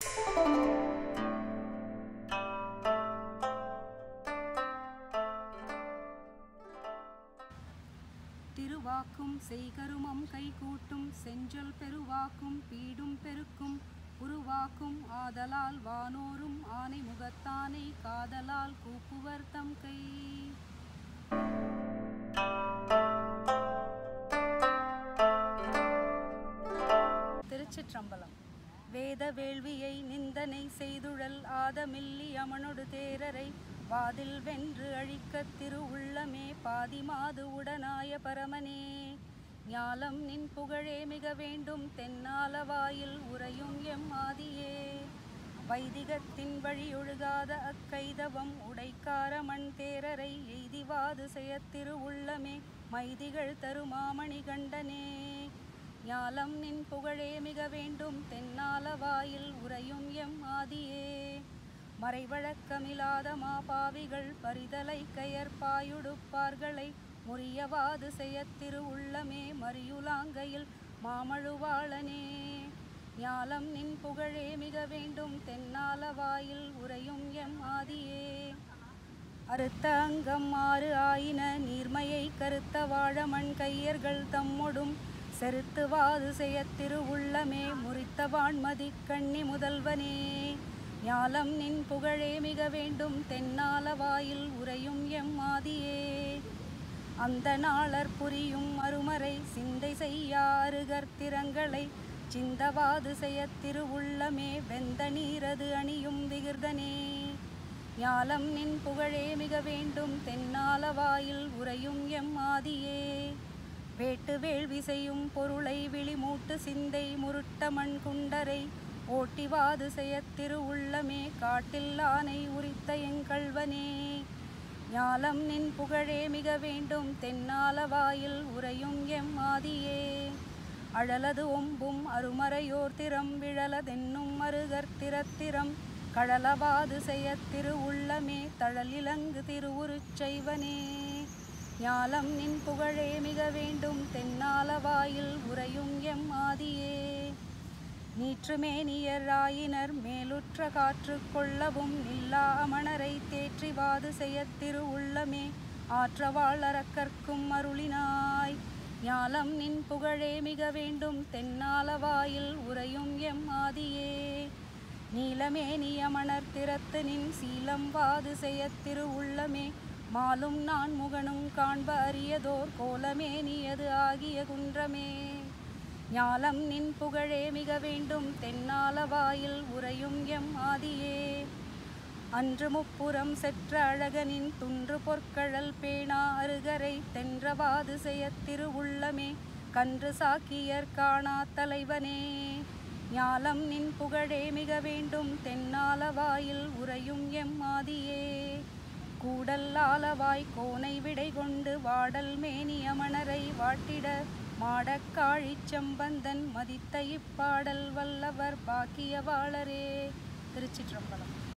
திருவாக்கும் செய்கருமம் கைகூட்டும் செஞ்சொல் பெருவாக்கும் பீடும் பெருக்கும் உருவாக்கும் ஆதலால் வானோரும் ஆனை முகத்தானை காதலால் கூப்புவர் தம் கை திருச்சிற்றம்பலம் வேத வேள்வியை நிந்தனை செய்துழல் ஆதமில்லி அமனொடு தேரரை வாதில் வென்று அழிக்கத் திரு உள்ளமே பாதிமாது உடனாய பரமனே ஞாலம் நின் புகழே மிக வேண்டும் தென்னாலவாயில் உறையும் எம் ஆதியே வைதிகத்தின் வழி ஒழுகாத அக்கைதவம் உடைக்கார மண் தேரரை எய்திவாது செயத்திரு உள்ளமே மைதிகள் தருமாமணி கண்டனே ஞாலம் நின் புகழே மிக வேண்டும் தென்னாலவாயில் உறையும் எம் ஆதியே மறைவழக்கமில்லாத மாபாவிகள் பரிதலை கயற்பாயுடுப்பார்களை முறியவாது செயத்திரு உள்ளமே மறியுலாங்கையில் மாமழுவாளனே ஞாலம் நின் புகழே மிக வேண்டும் தென்னாலவாயில் உறையும் எம் ஆதியே அறுத்த அங்கம் ஆறு ஆயின நீர்மையை கருத்த வாழமண் கையர்கள் தம்மொடும் செருத்துவாது செயத்திரு உள்ளமே முறித்த வான்மதி கண்ணி முதல்வனே ஞாலம் நின் புகழே மிக வேண்டும் தென்னாலவாயில் உறையும் எம் ஆதியே அந்த நாளர் புரியும் மறுமறை சிந்தை செய்யாருகர்த்திரங்களை சிந்தவாது செயத்திரு உள்ளமே வெந்த நீரது அணியும் விகிர்தனே ஞாலம் நின் புகழே மிக வேண்டும் தென்னாலவாயில் உறையும் எம் ஆதியே வேட்டு வேள்வி செய்யும் பொருளை விழிமூட்டு சிந்தை முருட்ட மண் குண்டரை ஓட்டிவாது செயத்திரு உள்ளமே காட்டில் ஆனை உரித்த எங்கள்வனே ஞாலம் நின் புகழே மிக வேண்டும் தென்னாலவாயில் உறையும் எம் ஆதியே அழலது ஒம்பும் அருமறையோர் திறம் விழலதென்னும் மருகர்த்திரத்திரம் கடலவாது செயத்திரு உள்ளமே தழலிலங்கு திருவுருச் செய்வனே ஞாலம் நின் புகழே மிக வேண்டும் தென்னாலவாயில் உறையும் எம் ஆதியே நீற்றுமேனியராயினர் மேலுற்ற காற்று கொள்ளவும் நில்லா அமணரை தேற்றிவாது செயத்திரு உள்ளமே ஆற்றவாள் அறக்கற்கும் அருளினாய் ஞாலம் நின் புகழே மிக வேண்டும் தென்னாலவாயில் உறையும் எம் ஆதியே நீலமேனியமணர் திறத்து நின் சீலம் வாது செயத்திரு உள்ளமே மாலும் நான் முகனும் காண்ப அரியதோர் கோலமேனியது ஆகிய குன்றமே ஞாலம் நின் புகழே மிக வேண்டும் தென்னாலவாயில் உறையும் எம் ஆதியே அன்று முப்புறம் செற்ற அழகனின் துன்று பொற்கழல் பேணா அருகரை தென்றவாது செயத்திரு உள்ளமே கன்று சாக்கியர் காணா தலைவனே ஞாலம் நின் புகழே மிக வேண்டும் தென்னாலவாயில் உறையும் எம் ஆதியே கூடல் ஆலவாய் கோனை விடை கொண்டு வாடல் மேனியமணரை வாட்டிட மாடக்காழிச் செம்பந்தன் மதித்த இப்பாடல் வல்லவர் பாக்கியவாளரே திருச்சிற்றம்பலம்